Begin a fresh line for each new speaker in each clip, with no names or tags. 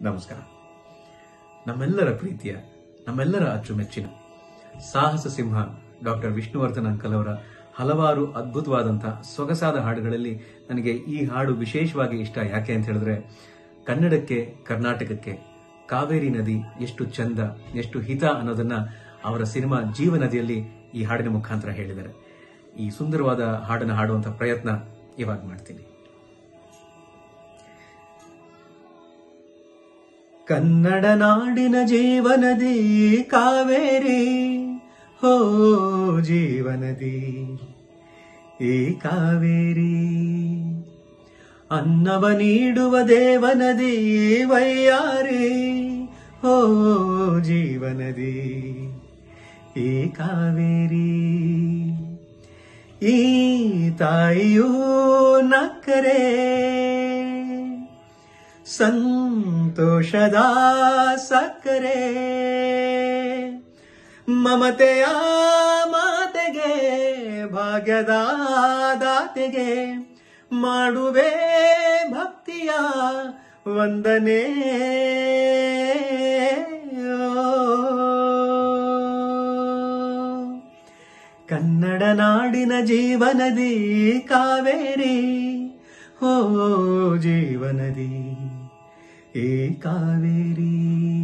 ನಮಸ್ಕಾರ ನಮ್ಮೆಲ್ಲರ ಪ್ರೀತಿಯ ನಮ್ಮೆಲ್ಲರ ಅಚ್ಚುಮೆಚ್ಚಿನ ಸಾಹಸ ಸಿಂಹ ಡಾಕ್ಟರ್ ವಿಷ್ಣುವರ್ಧನ್ ಅಂಕಲ್ ಅವರ ಹಲವಾರು ಅದ್ಭುತವಾದಂತಹ ಸೊಗಸಾದ ಹಾಡುಗಳಲ್ಲಿ ನನಗೆ ಈ ಹಾಡು ವಿಶೇಷವಾಗಿ ಇಷ್ಟ ಯಾಕೆ ಅಂತ ಹೇಳಿದ್ರೆ ಕನ್ನಡಕ್ಕೆ ಕರ್ನಾಟಕಕ್ಕೆ ಕಾವೇರಿ ನದಿ ಎಷ್ಟು ಚಂದ ಎಷ್ಟು ಹಿತ ಅನ್ನೋದನ್ನ ಅವರ ಸಿನಿಮಾ ಜೀವ ನದಿಯಲ್ಲಿ ಈ ಹಾಡಿನ ಮುಖಾಂತರ ಹೇಳಿದ್ದಾರೆ ಈ ಸುಂದರವಾದ ಹಾಡನ್ನು ಹಾಡುವಂತ ಪ್ರಯತ್ನ ಇವಾಗ ಮಾಡ್ತೀನಿ ಕನ್ನಡ ನಾಡಿನ ಜೀವನದಿ ಕಾವೇರಿ ಹೋ ಜೀವನದಿ ಈ ಕಾವೇರಿ ಅನ್ನವ ನೀಡುವ ದೇವನದಿ ವೈಯಾರಿ ಹೋ ಜೀವನದಿ ಈ ಕಾವೇರಿ ಈ ತಾಯಿಯೂ ನಕ್ಕರೆ ಸಂತೋಷದ ಸಕ್ಕರೆ ಮಮತೆಯ ಮಾತೆಗೆ ಭಾಗ್ಯದ ದಾತೆಗೆ ಮಾಡುವೆ ಭಕ್ತಿಯ ವಂದನೆ ಕನ್ನಡ ನಾಡಿನ ಜೀವನದಿ ಕಾವೇರಿ ಹೋ ಜೀವನದಿ ಏ ಕಾವೇರಿ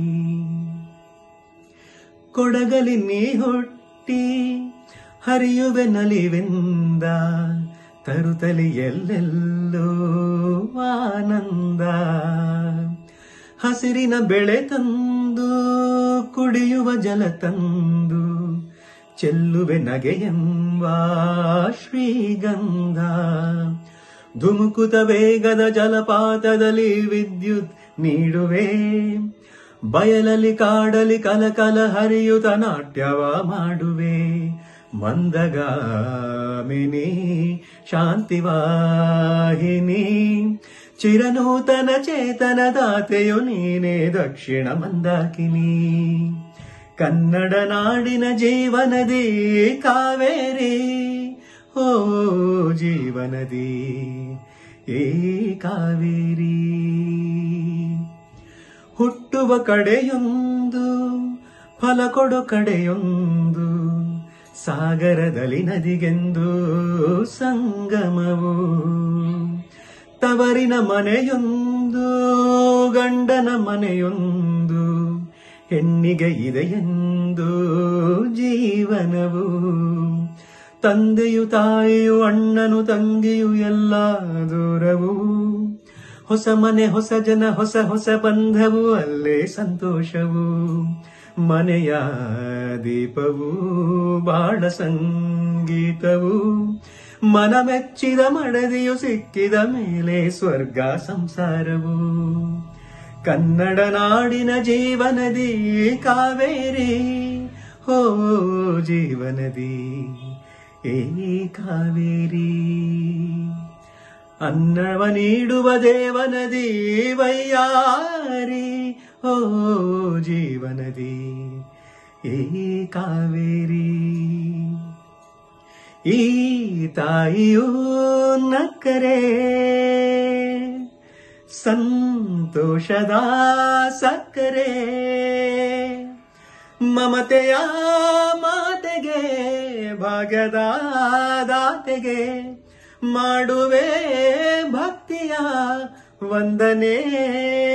ಕೊಡಗಲಿ ನೀ ಹುಟ್ಟಿ ಹರಿಯುವೆ ನಲಿವೆಂದ ತರುತಲಿ ಎಲ್ಲೆಲ್ಲೋ ಆನಂದ ಹಸಿರಿನ ಬೆಳೆ ತಂದು ಕುಡಿಯುವ ಜಲ ತಂದು ಚೆಲ್ಲುವೆ ನಗೆಯೆಂಬ ಶ್ರೀಗಂಧ ಧುಮುಕುತ ವೇಗದ ಜಲಪಾತದಲ್ಲಿ ವಿದ್ಯುತ್ ನೀಡುವೆ ಬಯಲಲ್ಲಿ ಕಾಡಲಿ ಕಲಕಲ ಹರಿಯುತ ನಾಟ್ಯವ ಮಾಡುವೆ ಮಂದಗಾಮಿನಿ ಶಾಂತಿವಾಹಿನಿ ಚಿರನೂತನ ಚೇತನ ದಾತೆಯು ನೀನೇ ದಕ್ಷಿಣ ಮಂದಾಕಿನಿ ಕನ್ನಡ ನಾಡಿನ ಜೀವನದಿ ಕಾವೇರಿ ಓ ಜೀವನದಿ ಏ ಕಾವೇರಿ ಹುಟ್ಟುವ ಕಡೆಯೊಂದು ಫಲ ಕೊಡೋ ಕಡೆಯೊಂದು ಸಾಗರದಲ್ಲಿ ನದಿಗೆಂದು ಸಂಗಮವು ತವರಿನ ಮನೆಯೊಂದು ಗಂಡನ ಮನೆಯೊಂದು ಹೆಣ್ಣಿಗೆ ಇದೆಯೆಂದು ಜೀವನವು ತಂದೆಯು ತಾಯಿಯು ಅಣ್ಣನು ತಂಗಿಯು ಎಲ್ಲ ದೂರವು ಹೊಸ ಮನೆ ಹೊಸ ಜನ ಹೊಸ ಹೊಸ ಬಂಧವು ಅಲ್ಲೇ ಸಂತೋಷವು ಮನೆಯ ದೀಪವು ಬಾಳ ಸಂಗೀತವು ಮನ ಮೆಚ್ಚಿದ ಮಡದಿಯು ಸಿಕ್ಕಿದ ಮೇಲೆ ಸ್ವರ್ಗ ಸಂಸಾರವು ಕನ್ನಡ ನಾಡಿನ ಜೀವನದಿ ಕಾವೇರಿ ಹೋ ಜೀವನದಿ ಏ ಕಾವೇರಿ ಅನ್ನವ ನೀಡುವ ದೇವನದಿ ವೈಯಾರಿ ಓ ಜೀವನದಿ ಏ ಕಾವೇರಿ ಈ ತಾಯಿಯೂ ನಕ್ಕರೆ ಸಂತೋಷದ ಸಕ್ಕರೆ ಮಮತೆಯ ಮಾತೆಗೆ ಭಾಗ್ಯದ ದಾತೆಗೆ ಮಾಡುವೆ ಭಕ್ತಿಯ ವಂದನೆ